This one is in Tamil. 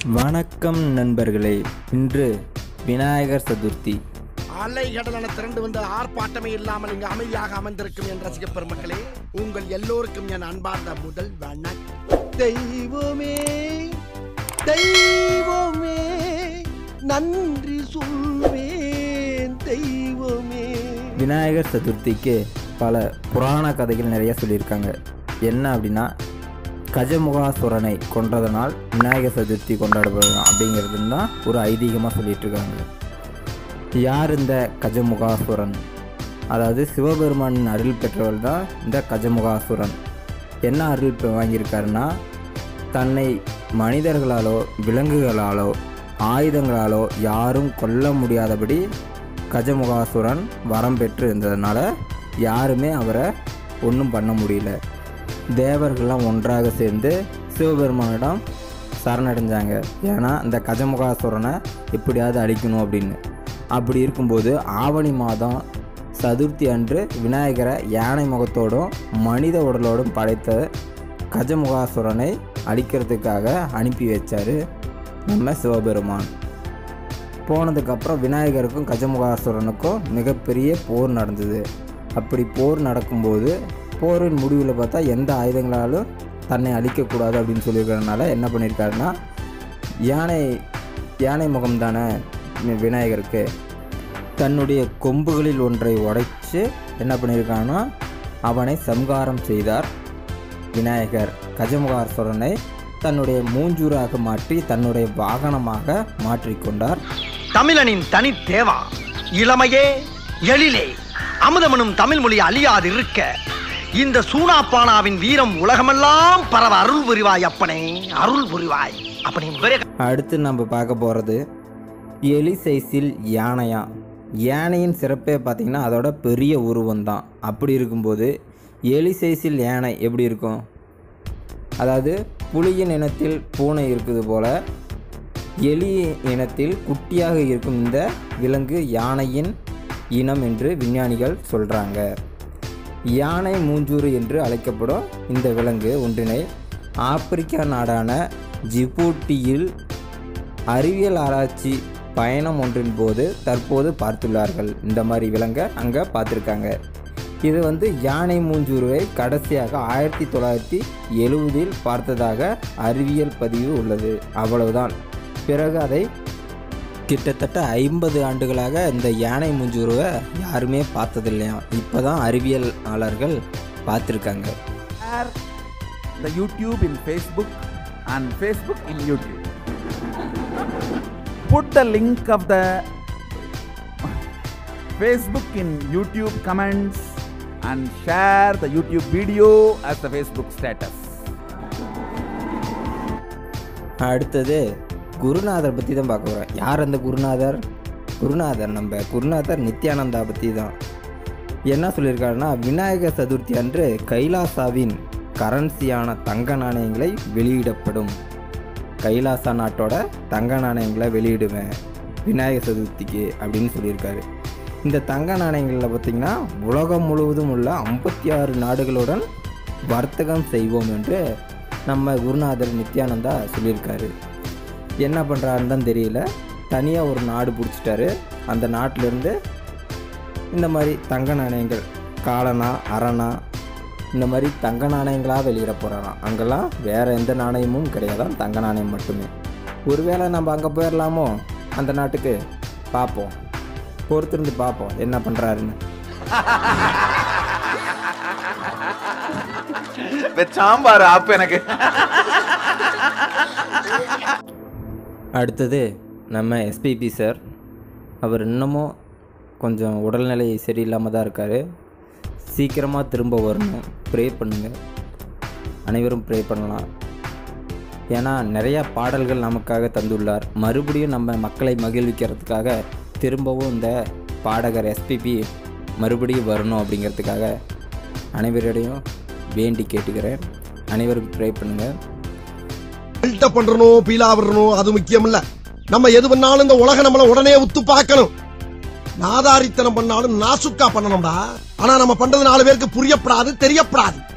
வணக்கம் நண்பர்களே இன்று விநாயகர் சதுர்த்தி அலைகடலான திரண்டு வந்த ஆர்ப்பாட்டமே இல்லாமல் இங்கு அமைதியாக அமர்ந்திருக்கும் என் ரசிக பெருமக்களே உங்கள் எல்லோருக்கும் என் அன்பார்ந்த முதல் வணக்கம் தெய்வமே தெய்வமே நன்றி சொல்வேன் தெய்வமே விநாயகர் சதுர்த்திக்கு பல புராண கதைகள் நிறைய சொல்லியிருக்காங்க என்ன அப்படின்னா கஜமுகாசுரனை கொன்றதனால் விநாயகர் சதுர்த்தி கொண்டாடப்படும் அப்படிங்கிறது தான் ஒரு ஐதீகமாக சொல்லிட்டு இருக்காங்க யார் இந்த கஜமுகாசுரன் அதாவது சிவபெருமானின் அருள் பெற்றவர் தான் இந்த கஜமுகாசுரன் என்ன அருள் பெ- வாங்கியிருக்காருன்னா தன்னை மனிதர்களாலோ விலங்குகளாலோ ஆயுதங்களாலோ யாரும் கொல்ல முடியாதபடி கஜமுகாசுரன் வரம் பெற்று இருந்ததுனால யாருமே அவரை ஒன்றும் பண்ண முடியல தேவர்கள்லாம் ஒன்றாக சேர்ந்து சிவபெருமானிடம் சரணடைஞ்சாங்க ஏன்னா இந்த கஜமுகாசுரனை எப்படியாவது அழிக்கணும் அப்படின்னு அப்படி இருக்கும்போது ஆவணி மாதம் சதுர்த்தி அன்று விநாயகரை யானை முகத்தோடும் மனித உடலோடும் படைத்த கஜமுகாசுரனை அழிக்கிறதுக்காக அனுப்பி வச்சார் நம்ம சிவபெருமான் போனதுக்கப்புறம் விநாயகருக்கும் கஜமுகாசுரனுக்கும் மிகப்பெரிய போர் நடந்தது அப்படி போர் நடக்கும்போது போரின் முடிவில் பார்த்தா எந்த ஆயுதங்களாலும் தன்னை அழிக்கக்கூடாது அப்படின்னு சொல்லியிருக்கிறதுனால என்ன பண்ணியிருக்காருன்னா யானை யானை முகம் தானே விநாயகருக்கு தன்னுடைய கொம்புகளில் ஒன்றை உடைச்சு என்ன பண்ணியிருக்காங்கன்னா அவனை சம்காரம் செய்தார் விநாயகர் கஜமுகாசுரனை தன்னுடைய மூஞ்சூராக மாற்றி தன்னுடைய வாகனமாக மாற்றிக்கொண்டார் தமிழனின் தனி தேவா இளமையே எழிலே அமுதமனும் தமிழ் மொழி அழியாது இருக்க இந்த சூனாப்பானாவின் வீரம் உலகமெல்லாம் பரவ அருள் புரிவாய் அப்பனே அருள் புரிவாய் அப்பனே ஒரே அடுத்து நம்ம பார்க்க போகிறது எலி சைஸில் யானையா யானையின் சிறப்பே பார்த்திங்கன்னா அதோட பெரிய உருவம் தான் அப்படி இருக்கும்போது எலி சைஸில் யானை எப்படி இருக்கும் அதாவது புலியின் இனத்தில் பூனை இருக்குது போல எலி இனத்தில் குட்டியாக இருக்கும் இந்த விலங்கு யானையின் இனம் என்று விஞ்ஞானிகள் சொல்கிறாங்க யானை மூஞ்சூறு என்று அழைக்கப்படும் இந்த விலங்கு ஒன்றினை ஆப்பிரிக்கா நாடான ஜிபூட்டியில் அறிவியல் ஆராய்ச்சி பயணம் ஒன்றின் போது தற்போது பார்த்துள்ளார்கள் இந்த மாதிரி விலங்கை அங்கே பார்த்துருக்காங்க இது வந்து யானை மூஞ்சூருவை கடைசியாக ஆயிரத்தி தொள்ளாயிரத்தி எழுவதில் பார்த்ததாக அறிவியல் பதிவு உள்ளது அவ்வளவுதான் பிறகு அதை கிட்டத்தட்ட ஐம்பது ஆண்டுகளாக இந்த யானை மூஞ்சூருவை யாருமே பார்த்ததில்லையா இப்போ தான் அறிவியலாளர்கள் பார்த்துருக்காங்க share the YouTube in Facebook and Facebook in YouTube. Put the link of the Facebook in YouTube comments and share the YouTube video as the Facebook status. அடுத்தது குருநாதர் பற்றி தான் பார்க்க போகிறோம் யார் அந்த குருநாதர் குருநாதர் நம்ம குருநாதர் நித்யானந்தா பற்றி தான் என்ன சொல்லியிருக்காருன்னா விநாயகர் சதுர்த்தி அன்று கைலாசாவின் கரன்சியான தங்க நாணயங்களை வெளியிடப்படும் கைலாசா நாட்டோட தங்க நாணயங்களை வெளியிடுவேன் விநாயகர் சதுர்த்திக்கு அப்படின்னு சொல்லியிருக்காரு இந்த தங்க நாணயங்களில் பார்த்திங்கன்னா உலகம் முழுவதும் உள்ள ஐம்பத்தி ஆறு நாடுகளுடன் வர்த்தகம் செய்வோம் என்று நம்ம குருநாதர் நித்யானந்தா சொல்லியிருக்காரு என்ன பண்ணுறாருன்னு தான் தெரியல தனியாக ஒரு நாடு பிடிச்சிட்டாரு அந்த நாட்டிலேருந்து இந்த மாதிரி தங்க நாணயங்கள் காலனா அரணா இந்த மாதிரி தங்க நாணயங்களாக வெளியிட போகிறாராம் அங்கெல்லாம் வேறு எந்த நாணயமும் கிடையாதாம் தங்க நாணயம் மட்டுமே ஒருவேளை நம்ம அங்கே போயிடலாமோ அந்த நாட்டுக்கு பார்ப்போம் பொறுத்திருந்து பார்ப்போம் என்ன பண்ணுறாருன்னு சாம்பார் ஆப்பு எனக்கு அடுத்தது நம்ம எஸ்பிபி சார் அவர் இன்னமும் கொஞ்சம் உடல்நிலை சரியில்லாமல் தான் இருக்கார் சீக்கிரமாக திரும்ப வரணும் ப்ரே பண்ணுங்கள் அனைவரும் ப்ரே பண்ணலாம் ஏன்னா நிறையா பாடல்கள் நமக்காக தந்துள்ளார் மறுபடியும் நம்ம மக்களை மகிழ்விக்கிறதுக்காக திரும்பவும் இந்த பாடகர் எஸ்பிபி மறுபடியும் வரணும் அப்படிங்கிறதுக்காக அனைவரிடையும் வேண்டி கேட்டுக்கிறேன் அனைவரும் ப்ரே பண்ணுங்கள் பில்டப் பண்றணும் பீலா விடணும் அது முக்கியம் இல்ல நம்ம எது பண்ணாலும் இந்த உலகம் நம்மள உடனே உத்து பார்க்கணும் நாதாரித்தனம் பண்ணாலும் நாசுக்கா பண்ணணும்டா ஆனா நம்ம பண்றது நாலு பேருக்கு புரியப்படாது தெரியப்படாது